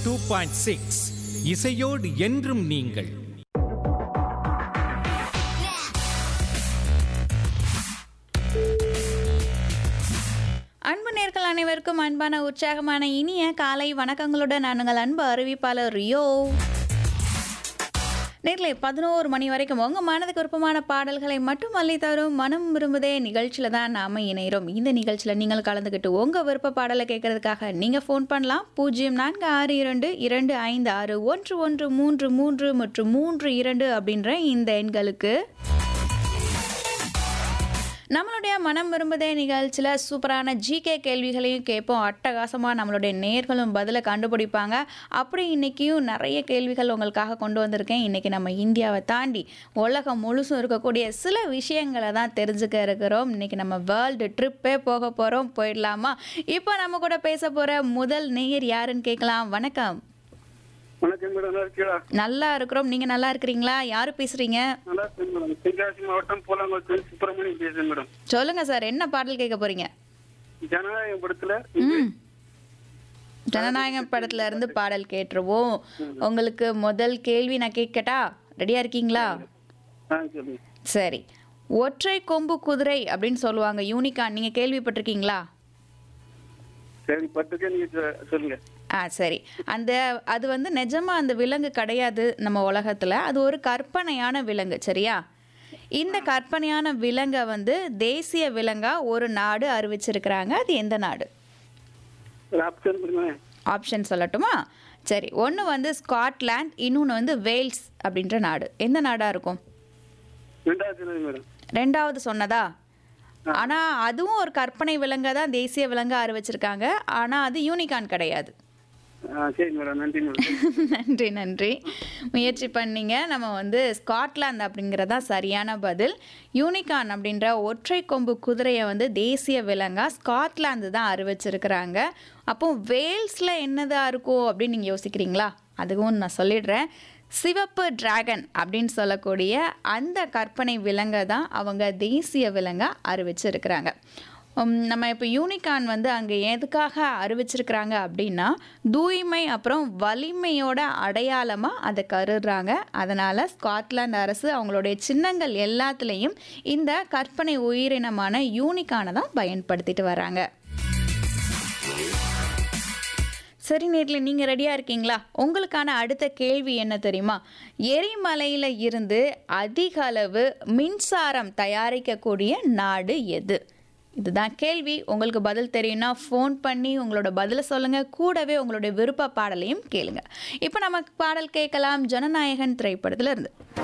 two point six இசையோடு என்றும் நீங்கள் அன்பு நேர்கள் அனைவருக்கும் அன்பான உற்சாகமான இனிய காலை வணக்கங்களுடன் நான் உங்கள் அன்பு அறிவிப்பாளர் ரியோ நேர்களே பதினோரு மணி வரைக்கும் உங்கள் மனதுக்கு விருப்பமான பாடல்களை மட்டும் அள்ளி தரும் மனம் விரும்புதே நிகழ்ச்சியில் தான் நாம் இணைகிறோம் இந்த நிகழ்ச்சியில் நீங்கள் கலந்துக்கிட்டு உங்கள் விருப்ப பாடலை கேட்கறதுக்காக நீங்கள் ஃபோன் பண்ணலாம் பூஜ்ஜியம் நான்கு ஆறு இரண்டு இரண்டு ஐந்து ஆறு ஒன்று ஒன்று மூன்று மூன்று மற்றும் மூன்று இரண்டு அப்படின்ற இந்த எண்களுக்கு நம்மளுடைய மனம் விரும்புதே நிகழ்ச்சியில் சூப்பரான ஜிகே கேள்விகளையும் கேட்போம் அட்டகாசமாக நம்மளுடைய நேர்களும் பதிலை கண்டுபிடிப்பாங்க அப்படி இன்றைக்கியும் நிறைய கேள்விகள் உங்களுக்காக கொண்டு வந்திருக்கேன் இன்றைக்கி நம்ம இந்தியாவை தாண்டி உலகம் முழுசும் இருக்கக்கூடிய சில விஷயங்களை தான் தெரிஞ்சுக்க இருக்கிறோம் இன்றைக்கி நம்ம வேர்ல்டு ட்ரிப்பே போக போகிறோம் போயிடலாமா இப்போ நம்ம கூட பேச போகிற முதல் நேயர் யாருன்னு கேட்கலாம் வணக்கம் வணக்கம் மேடம் நல்லா இருக்கீங்களா நல்லா இருக்கிறோம் நீங்கள் நல்லா இருக்கிறீங்களா யார் பேசுகிறீங்க நல்லா இருக்கேன் மேடம் தென்காசி மாவட்டம் பூலாங்குளத்தில் சுப்பிரமணியம் பேசுறேன் மேடம் சொல்லுங்கள் சார் என்ன பாடல் கேட்க போகிறீங்க ஜனநாயக படத்துல ம் ஜனநாயகம் படத்துல இருந்து பாடல் கேட்டுருவோம் உங்களுக்கு முதல் கேள்வி நான் கேட்கட்டா ரெடியா இருக்கீங்களா ஆ சொல்லுங்க சரி ஒற்றை கொம்பு குதிரை அப்படின்னு சொல்லுவாங்க யூனிகான் நீங்க கேள்விப்பட்டிருக்கீங்களா சரி பத்துக்கே நீங்க சொ- சொல்லுங்க ஆ சரி அந்த அது வந்து நிஜமா அந்த விலங்கு கிடையாது நம்ம உலகத்துல அது ஒரு கற்பனையான விலங்கு சரியா இந்த கற்பனையான விலங்கை வந்து தேசிய விலங்கா ஒரு நாடு அறிவிச்சிருக்கிறாங்க அது எந்த நாடு ஒரு ஆப்ஷன் கொடுங்க ஆப்ஷன் சொல்லட்டுமா சரி ஒன்று வந்து ஸ்காட்லாண்ட் இன்னொன்று வந்து வேல்ஸ் அப்படின்ற நாடு எந்த நாடாக இருக்கும் ரெண்டாவது சொல்லுங்க மேடம் ரெண்டாவது சொன்னதா ஆனால் அதுவும் ஒரு கற்பனை விலங்கை தான் தேசிய விலங்கா அறிவிச்சிருக்காங்க ஆனால் அது யூனிகான் கிடையாது ஆ சரி மேடம் நன்றி மேடம் நன்றி நன்றி முயற்சி பண்ணீங்க நம்ம வந்து ஸ்காட்லாந்து அப்படிங்கிறதா சரியான பதில் யூனிகான் அப்படின்ற ஒற்றை கொம்பு குதிரையை வந்து தேசிய விலங்கா ஸ்காட்லாந்து தான் அறிவிச்சிருக்கிறாங்க அப்போ வேல்ஸில் என்னதா இருக்கும் அப்படின்னு நீங்கள் யோசிக்கிறீங்களா அதுவும் நான் சொல்லிடுறேன் சிவப்பு டிராகன் அப்படின்னு சொல்லக்கூடிய அந்த கற்பனை விலங்கை தான் அவங்க தேசிய விலங்கா அறிவிச்சிருக்கிறாங்க உம், நம்ம இப்போ யூனிகான் வந்து அங்கே எதுக்காக அறிவிச்சிருக்கிறாங்க அப்படின்னா தூய்மை அப்புறம் வலிமையோட அடையாளமாக அதை கருதுறாங்க அதனால் ஸ்காட்லாந்து அரசு அவங்களுடைய சின்னங்கள் எல்லாத்துலேயும் இந்த கற்பனை உயிரினமான யூனிகானை தான் பயன்படுத்திட்டு வராங்க சரி நேரில் நீங்கள் ரெடியாக இருக்கீங்களா உங்களுக்கான அடுத்த கேள்வி என்ன தெரியுமா எரிமலையில் இருந்து அதிக அளவு மின்சாரம் தயாரிக்கக்கூடிய நாடு எது இதுதான் கேள்வி உங்களுக்கு பதில் தெரியும்னா ஃபோன் பண்ணி உங்களோட பதிலை சொல்லுங்கள் கூடவே உங்களுடைய விருப்ப பாடலையும் கேளுங்க இப்போ நமக்கு பாடல் கேட்கலாம் ஜனநாயகன் திரைப்படத்துல இருந்து